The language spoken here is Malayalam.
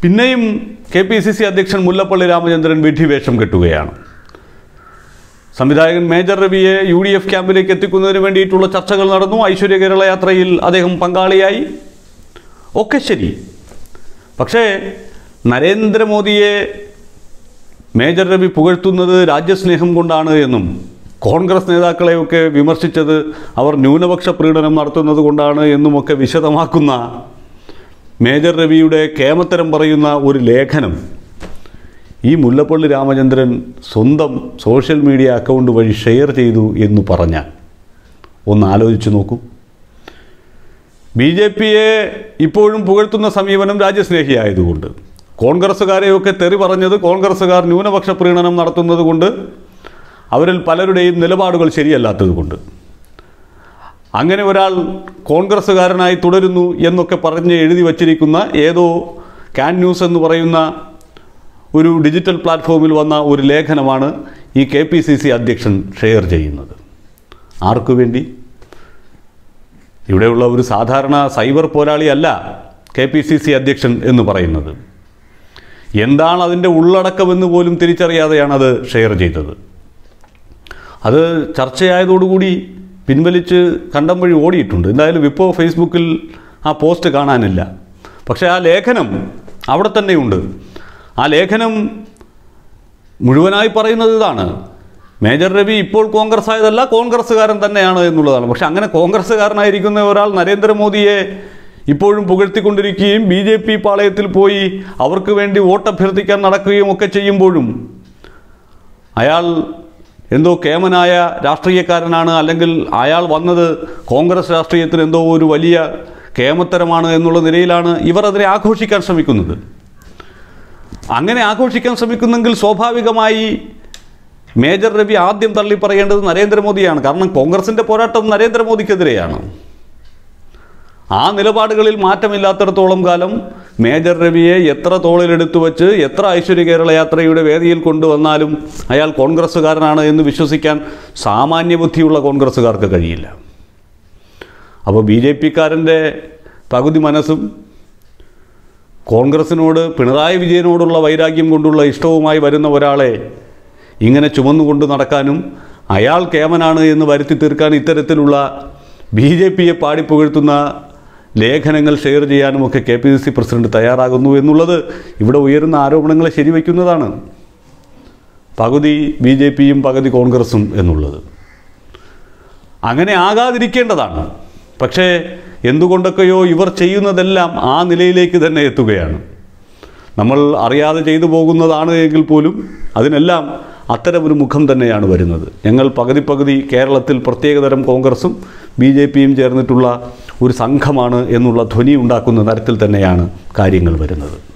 പിന്നെയും കെ പി സി സി അധ്യക്ഷൻ മുല്ലപ്പള്ളി രാമചന്ദ്രൻ വിഡ്ഢിവേഷം കെട്ടുകയാണ് സംവിധായകൻ മേജർ രവിയെ യു ഡി എഫ് ക്യാമ്പിലേക്ക് എത്തിക്കുന്നതിന് വേണ്ടിയിട്ടുള്ള ചർച്ചകൾ നടന്നു ഐശ്വര്യ കേരള യാത്രയിൽ അദ്ദേഹം പങ്കാളിയായി ഒക്കെ ശരി പക്ഷേ നരേന്ദ്രമോദിയെ മേജർ രവി പുകഴ്ത്തുന്നത് രാജ്യസ്നേഹം കൊണ്ടാണ് എന്നും കോൺഗ്രസ് നേതാക്കളെയൊക്കെ വിമർശിച്ചത് അവർ ന്യൂനപക്ഷ പ്രീണനം നടത്തുന്നത് കൊണ്ടാണ് എന്നുമൊക്കെ വിശദമാക്കുന്ന മേജർ രവിയുടെ കേമത്തരം പറയുന്ന ഒരു ലേഖനം ഈ മുല്ലപ്പള്ളി രാമചന്ദ്രൻ സ്വന്തം സോഷ്യൽ മീഡിയ അക്കൗണ്ട് വഴി ഷെയർ ചെയ്തു എന്ന് പറഞ്ഞാൽ ഒന്ന് ആലോചിച്ച് നോക്കൂ ബി ജെ പിയെ ഇപ്പോഴും പുകഴ്ത്തുന്ന സമീപനം രാജ്യസ്നേഹിയായതുകൊണ്ട് കോൺഗ്രസ്സുകാരെയൊക്കെ തെറി പറഞ്ഞത് കോൺഗ്രസ്സുകാർ ന്യൂനപക്ഷ പ്രീണനം നടത്തുന്നത് കൊണ്ട് അവരിൽ പലരുടെയും നിലപാടുകൾ ശരിയല്ലാത്തത് കൊണ്ട് അങ്ങനെ ഒരാൾ കോൺഗ്രസ്സുകാരനായി തുടരുന്നു എന്നൊക്കെ പറഞ്ഞ് എഴുതി വച്ചിരിക്കുന്ന ഏതോ കാൻ ന്യൂസ് എന്ന് പറയുന്ന ഒരു ഡിജിറ്റൽ പ്ലാറ്റ്ഫോമിൽ വന്ന ഒരു ലേഖനമാണ് ഈ കെ പി സി സി അധ്യക്ഷൻ ഷെയർ ചെയ്യുന്നത് ആർക്കു വേണ്ടി ഇവിടെയുള്ള ഒരു സാധാരണ സൈബർ പോരാളിയല്ല കെ പി സി സി അധ്യക്ഷൻ എന്ന് പറയുന്നത് എന്താണ് അതിൻ്റെ ഉള്ളടക്കമെന്ന് പോലും തിരിച്ചറിയാതെയാണ് അത് ഷെയർ ചെയ്തത് അത് ചർച്ചയായതോടുകൂടി പിൻവലിച്ച് കണ്ടം വഴി ഓടിയിട്ടുണ്ട് എന്തായാലും ഇപ്പോൾ ഫേസ്ബുക്കിൽ ആ പോസ്റ്റ് കാണാനില്ല പക്ഷേ ആ ലേഖനം അവിടെ തന്നെയുണ്ട് ആ ലേഖനം മുഴുവനായി പറയുന്നത് ഇതാണ് മേജർ രവി ഇപ്പോൾ കോൺഗ്രസ് ആയതല്ല കോൺഗ്രസ്സുകാരൻ തന്നെയാണ് എന്നുള്ളതാണ് പക്ഷെ അങ്ങനെ കോൺഗ്രസ്സുകാരനായിരിക്കുന്ന ഒരാൾ നരേന്ദ്രമോദിയെ ഇപ്പോഴും പുകഴ്ത്തിക്കൊണ്ടിരിക്കുകയും ബി ജെ പി പാളയത്തിൽ പോയി അവർക്ക് വേണ്ടി വോട്ടഭ്യർത്ഥിക്കാൻ നടക്കുകയും ഒക്കെ ചെയ്യുമ്പോഴും അയാൾ എന്തോ കേമനായ രാഷ്ട്രീയക്കാരനാണ് അല്ലെങ്കിൽ അയാൾ വന്നത് കോൺഗ്രസ് രാഷ്ട്രീയത്തിന് എന്തോ ഒരു വലിയ കേമത്തരമാണ് എന്നുള്ള നിലയിലാണ് ഇവർ അതിനെ ആഘോഷിക്കാൻ ശ്രമിക്കുന്നത് അങ്ങനെ ആഘോഷിക്കാൻ ശ്രമിക്കുന്നെങ്കിൽ സ്വാഭാവികമായി മേജർ രവി ആദ്യം തള്ളി പറയേണ്ടത് നരേന്ദ്രമോദിയാണ് കാരണം കോൺഗ്രസിൻ്റെ പോരാട്ടം നരേന്ദ്രമോദിക്കെതിരെയാണ് ആ നിലപാടുകളിൽ മാറ്റമില്ലാത്തിടത്തോളം കാലം മേജർ രവിയെ എത്ര തോളിലെടുത്തു വച്ച് എത്ര ഐശ്വര്യ കേരള യാത്രയുടെ വേദിയിൽ കൊണ്ടുവന്നാലും അയാൾ കോൺഗ്രസ്സുകാരനാണ് എന്ന് വിശ്വസിക്കാൻ സാമാന്യ ബുദ്ധിയുള്ള കോൺഗ്രസ്സുകാർക്ക് കഴിയില്ല അപ്പോൾ ബി ജെ പിക്കാരൻ്റെ പകുതി മനസ്സും കോൺഗ്രസിനോട് പിണറായി വിജയനോടുള്ള വൈരാഗ്യം കൊണ്ടുള്ള ഇഷ്ടവുമായി വരുന്ന ഒരാളെ ഇങ്ങനെ ചുമന്നുകൊണ്ട് നടക്കാനും അയാൾ കേമനാണ് എന്ന് വരുത്തി തീർക്കാൻ ഇത്തരത്തിലുള്ള ബി ജെ പിയെ പാടിപ്പുകഴ്ത്തുന്ന ലേഖനങ്ങൾ ഷെയർ ചെയ്യാനുമൊക്കെ K P C C president തയ്യാറാകുന്നു എന്നുള്ളത് ഇവിടെ ഉയരുന്ന ആരോപണങ്ങളെ ശരിവയ്ക്കുന്നതാണ് പകുതി ബി ജെ പിയും പകുതി കോൺഗ്രസും എന്നുള്ളത് അങ്ങനെ ആകാതിരിക്കേണ്ടതാണ് പക്ഷേ എന്തുകൊണ്ടൊക്കെയോ ഇവർ ചെയ്യുന്നതെല്ലാം ആ നിലയിലേക്ക് തന്നെ എത്തുകയാണ് നമ്മൾ അറിയാതെ ചെയ്തു പോകുന്നതാണ് എങ്കിൽ പോലും അതിനെല്ലാം അത്തരമൊരു മുഖം തന്നെയാണ് വരുന്നത് ഞങ്ങൾ പകുതി പകുതി കേരളത്തിൽ പ്രത്യേകതരം കോൺഗ്രസും ബി ജെ പിയും ചേർന്നിട്ടുള്ള ഒരു സംഘമാണ് എന്നുള്ള ധ്വനി ഉണ്ടാക്കുന്ന തരത്തിൽ തന്നെയാണ് കാര്യങ്ങൾ വരുന്നത്